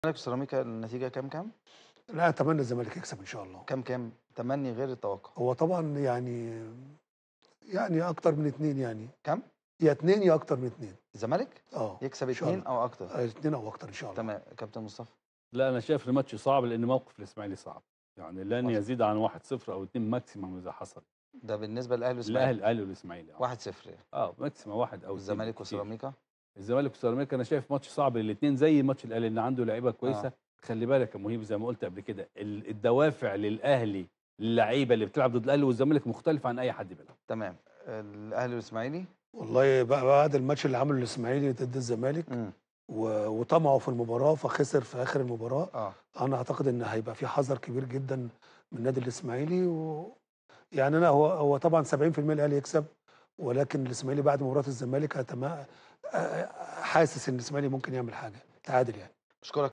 الزمالك وسيراميكا النتيجه كام كام لا اتمنى الزمالك يكسب ان شاء الله كام كام تمني غير التوقع هو طبعا يعني يعني اكتر من اتنين يعني كام يا اتنين يا اكتر من اتنين الزمالك اه يكسب إن شاء اثنين الله. او اكتر آه، اتنين او اكتر ان شاء الله تمام كابتن مصطفى لا انا شايف الماتش صعب لان موقف الاسماعيلي صعب يعني لن واضح. يزيد عن 1-0 او 2 ماكسيمم اذا حصل ده بالنسبه للاهلي والاسماعيلي الاهلي الاهلي والاسماعيلي آه. 1-0 يعني. اه ماكسيمم واحد او اتنين الزمالك بالكتير. وسيراميكا الزمالك وسيراميكا انا شايف ماتش صعب الاثنين زي ماتش الاهلي ان عنده لعيبه كويسه آه. آه. خلي بالك يا مهيب زي ما قلت قبل كده ال- الدوافع للاهلي اللعيبه اللي بتلعب ضد الاهلي والزمالك مختلفه عن اي حد بيلعب تمام الاهلي والاسماعيلي والله بقى بعد الماتش اللي عمله الاسماعيلي ضد الزمالك امم و- وطمعه في المباراه فخسر في اخر المباراه اه انا اعتقد ان هيبقى في حذر كبير جدا من النادي الاسماعيلي و يعني انا هو هو طبعا 70% الاهلي يكسب ولكن الاسماعيلي بعد مباراه الزمالك هتما حاسس ان الاسماعيلي ممكن يعمل حاجه تعادل يعني اشكرك